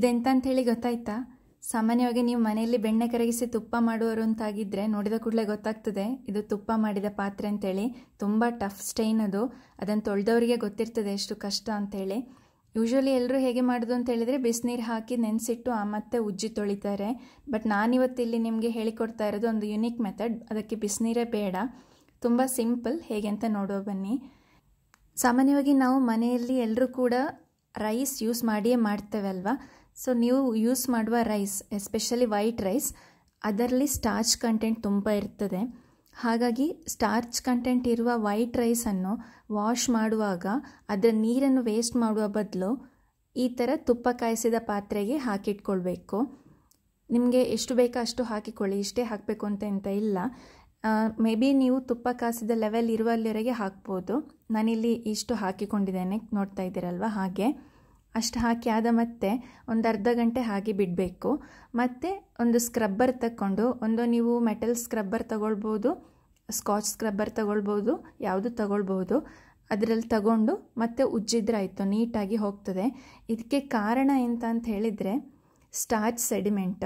ಇದೆಂತ ಹೇಳಿ ಗೊತ್ತಾಯ್ತಾ ಸಾಮಾನ್ಯವಾಗಿ ನೀವು ಮನೆಯಲ್ಲಿ ಬೆಣ್ಣೆ ಕರಗಿಸಿ ತುಪ್ಪ ಮಾಡುವವರು ಅಂತಾಗಿದ್ದರೆ ನೋಡಿದ ಕೂಡಲೇ ಗೊತ್ತಾಗ್ತದೆ ಇದು ತುಪ್ಪ ಮಾಡಿದ ಪಾತ್ರೆ ಅಂತೇಳಿ ತುಂಬ ಟಫ್ ಸ್ಟೈನ್ ಅದು ಅದನ್ನು ತೊಳೆದವರಿಗೆ ಗೊತ್ತಿರ್ತದೆ ಎಷ್ಟು ಕಷ್ಟ ಅಂತೇಳಿ ಯೂಶ್ವಲಿ ಎಲ್ಲರೂ ಹೇಗೆ ಮಾಡೋದು ಅಂತ ಹೇಳಿದರೆ ಬಿಸಿನೀರು ಹಾಕಿ ನೆನೆಸಿಟ್ಟು ಆ ಮತ್ತೆ ಉಜ್ಜಿ ತೊಳಿತಾರೆ ಬಟ್ ನಾನಿವತ್ತಿಲ್ಲಿ ನಿಮಗೆ ಹೇಳಿಕೊಡ್ತಾ ಇರೋದು ಒಂದು ಯುನಿಕ್ ಮೆಥಡ್ ಅದಕ್ಕೆ ಬಿಸಿನೀರೇ ಬೇಡ ತುಂಬ ಸಿಂಪಲ್ ಹೇಗೆ ಅಂತ ನೋಡುವ ಬನ್ನಿ ಸಾಮಾನ್ಯವಾಗಿ ನಾವು ಮನೆಯಲ್ಲಿ ಎಲ್ಲರೂ ಕೂಡ ರೈಸ್ ಯೂಸ್ ಮಾಡಿಯೇ ಮಾಡ್ತೇವೆ ಅಲ್ವಾ ಸೊ ನೀವು ಯೂಸ್ ಮಾಡುವ ರೈಸ್ ಎಸ್ಪೆಷಲಿ ವೈಟ್ ರೈಸ್ ಅದರಲ್ಲಿ ಸ್ಟಾರ್ಚ್ ಕಂಟೆಂಟ್ ತುಂಬ ಇರ್ತದೆ ಹಾಗಾಗಿ ಸ್ಟಾರ್ಚ್ ಕಂಟೆಂಟ್ ಇರುವ ವೈಟ್ ರೈಸನ್ನು ವಾಶ್ ಮಾಡುವಾಗ ಅದರ ನೀರನ್ನು ವೇಸ್ಟ್ ಮಾಡುವ ಬದಲು ಈ ಥರ ತುಪ್ಪ ಕಾಯಿಸಿದ ಪಾತ್ರೆಗೆ ಹಾಕಿಟ್ಕೊಳ್ಬೇಕು ನಿಮಗೆ ಎಷ್ಟು ಬೇಕೋ ಅಷ್ಟು ಹಾಕಿಕೊಳ್ಳಿ ಇಷ್ಟೇ ಹಾಕಬೇಕು ಅಂತ ಎಂತ ಇಲ್ಲ ಮೇ ಬಿ ನೀವು ತುಪ್ಪ ಕಾಸಿದ ಲೆವೆಲ್ ಇರುವಲ್ಲಿವರೆಗೆ ಹಾಕ್ಬೋದು ನಾನಿಲ್ಲಿ ಇಷ್ಟು ಹಾಕಿಕೊಂಡಿದ್ದೇನೆ ನೋಡ್ತಾ ಇದ್ದೀರಲ್ವ ಹಾಗೆ ಅಷ್ಟು ಹಾಕಿ ಆದ ಮತ್ತೆ ಒಂದು ಅರ್ಧ ಗಂಟೆ ಹಾಗೆ ಬಿಡಬೇಕು ಮತ್ತು ಒಂದು ಸ್ಕ್ರಬ್ಬರ್ ತಗೊಂಡು ಒಂದು ನೀವು ಮೆಟಲ್ ಸ್ಕ್ರಬ್ಬರ್ ತಗೊಳ್ಬೋದು ಸ್ಕಾಚ್ ಸ್ಕ್ರಬ್ಬರ್ ತಗೊಳ್ಬೋದು ಯಾವುದು ತಗೊಳ್ಬೋದು ಅದರಲ್ಲಿ ತಗೊಂಡು ಮತ್ತೆ ಉಜ್ಜಿದ್ರಾಯಿತು ನೀಟಾಗಿ ಹೋಗ್ತದೆ ಇದಕ್ಕೆ ಕಾರಣ ಎಂತ ಅಂತ ಹೇಳಿದರೆ ಸ್ಟಾರ್ಚ್ ಸೆಡಿಮೆಂಟ್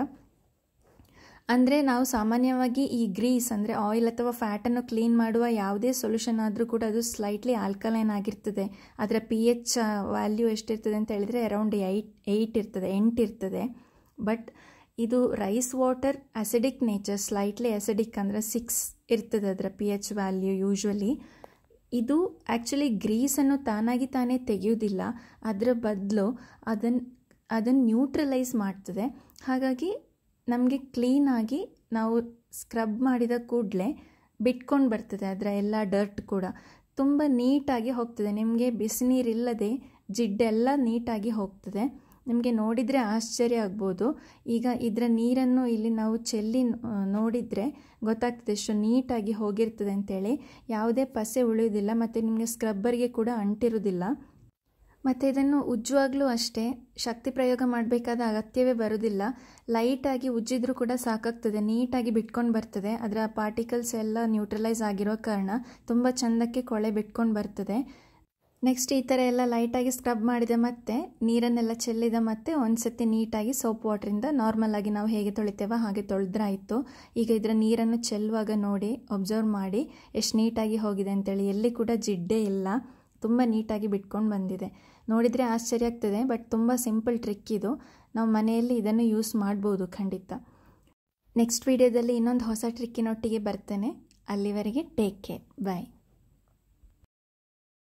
ಅಂದರೆ ನಾವು ಸಾಮಾನ್ಯವಾಗಿ ಈ ಗ್ರೀಸ್ ಅಂದರೆ ಆಯಿಲ್ ಅಥವಾ ಫ್ಯಾಟನ್ನು ಕ್ಲೀನ್ ಮಾಡುವ ಯಾವುದೇ ಸೊಲ್ಯೂಷನ್ ಆದರೂ ಕೂಡ ಅದು ಸ್ಲೈಟ್ಲಿ ಆಲ್ಕಲೈನ್ ಆಗಿರ್ತದೆ ಅದರ ಪಿ ಎಚ್ ವ್ಯಾಲ್ಯೂ ಎಷ್ಟಿರ್ತದೆ ಅಂತ ಹೇಳಿದರೆ ಅರೌಂಡ್ ಏಯ್ಟ್ ಏಯ್ಟ್ ಇರ್ತದೆ ಎಂಟು ಇರ್ತದೆ ಬಟ್ ಇದು rice water acidic nature slightly acidic ಅಂದರೆ ಸಿಕ್ಸ್ ಇರ್ತದೆ ಅದರ ಪಿ ಎಚ್ ವ್ಯಾಲ್ಯೂ ಯೂಶ್ವಲಿ ಇದು ಆ್ಯಕ್ಚುಲಿ ಗ್ರೀಸನ್ನು ತಾನಾಗಿ ತಾನೇ ತೆಗೆಯೋದಿಲ್ಲ ಅದರ ಬದಲು ಅದನ್ನು ಅದನ್ನು ನ್ಯೂಟ್ರಲೈಸ್ ಮಾಡ್ತದೆ ಹಾಗಾಗಿ ನಮಗೆ ಕ್ಲೀನಾಗಿ ನಾವು ಸ್ಕ್ರಬ್ ಮಾಡಿದ ಕೂಡಲೇ ಬಿಟ್ಕೊಂಡು ಬರ್ತದೆ ಅದರ ಎಲ್ಲ ಡರ್ಟ್ ಕೂಡ ತುಂಬ ನೀಟಾಗಿ ಹೋಗ್ತದೆ ನಿಮಗೆ ಬಿಸಿನೀರಿಲ್ಲದೆ ಜಿಡ್ಡೆಲ್ಲ ನೀಟಾಗಿ ಹೋಗ್ತದೆ ನಿಮಗೆ ನೋಡಿದರೆ ಆಶ್ಚರ್ಯ ಆಗ್ಬೋದು ಈಗ ಇದರ ನೀರನ್ನು ಇಲ್ಲಿ ನಾವು ಚೆಲ್ಲಿ ನೋಡಿದರೆ ಗೊತ್ತಾಗ್ತದೆ ಎಷ್ಟು ನೀಟಾಗಿ ಹೋಗಿರ್ತದೆ ಅಂತೇಳಿ ಯಾವುದೇ ಪಸೆ ಉಳಿಯೋದಿಲ್ಲ ಮತ್ತು ನಿಮಗೆ ಸ್ಕ್ರಬ್ಬರ್ಗೆ ಕೂಡ ಅಂಟಿರೋದಿಲ್ಲ ಮತ್ತು ಇದನ್ನು ಉಜ್ಜುವಾಗಲೂ ಅಷ್ಟೇ ಶಕ್ತಿ ಪ್ರಯೋಗ ಮಾಡಬೇಕಾದ ಅಗತ್ಯವೇ ಬರೋದಿಲ್ಲ ಲೈಟಾಗಿ ಉಜ್ಜಿದ್ರೂ ಕೂಡ ಸಾಕಾಗ್ತದೆ ನೀಟಾಗಿ ಬಿಟ್ಕೊಂಡು ಬರ್ತದೆ ಅದರ ಪಾರ್ಟಿಕಲ್ಸ್ ಎಲ್ಲ ನ್ಯೂಟ್ರಲೈಸ್ ಆಗಿರೋ ಕಾರಣ ತುಂಬ ಚೆಂದಕ್ಕೆ ಕೊಳೆ ಬಿಟ್ಕೊಂಡು ಬರ್ತದೆ ನೆಕ್ಸ್ಟ್ ಈ ಥರ ಎಲ್ಲ ಲೈಟಾಗಿ ಸ್ಕ್ರಬ್ ಮಾಡಿದ ಮತ್ತೆ ನೀರನ್ನೆಲ್ಲ ಚೆಲ್ಲಿದ ಮತ್ತೆ ಒಂದು ಸತಿ ನೀಟಾಗಿ ಸೋಪ್ ವಾಟ್ರಿಂದ ನಾರ್ಮಲ್ ಆಗಿ ನಾವು ಹೇಗೆ ತೊಳಿತೇವೋ ಹಾಗೆ ತೊಳೆದ್ರಾಯಿತು ಈಗ ಇದರ ನೀರನ್ನು ಚೆಲ್ಲುವಾಗ ನೋಡಿ ಒಬ್ಸರ್ವ್ ಮಾಡಿ ಎಷ್ಟು ನೀಟಾಗಿ ಹೋಗಿದೆ ಅಂತೇಳಿ ಎಲ್ಲಿ ಕೂಡ ಜಿಡ್ಡೇ ಇಲ್ಲ ತುಂಬ ನೀಟಾಗಿ ಬಿಟ್ಕೊಂಡು ಬಂದಿದೆ ನೋಡಿದರೆ ಆಶ್ಚರ್ಯ ಆಗ್ತದೆ ಬಟ್ ತುಂಬ ಸಿಂಪಲ್ ಟ್ರಿಕ್ ಇದು ನಾವು ಮನೆಯಲ್ಲಿ ಇದನ್ನು ಯೂಸ್ ಮಾಡ್ಬೋದು ಖಂಡಿತ ನೆಕ್ಸ್ಟ್ ವಿಡಿಯೋದಲ್ಲಿ ಇನ್ನೊಂದು ಹೊಸ ಟ್ರಿಕ್ಕಿನೊಟ್ಟಿಗೆ ಬರ್ತೇನೆ ಅಲ್ಲಿವರೆಗೆ ಟೇಕ್ ಕೇರ್ ಬಾಯ್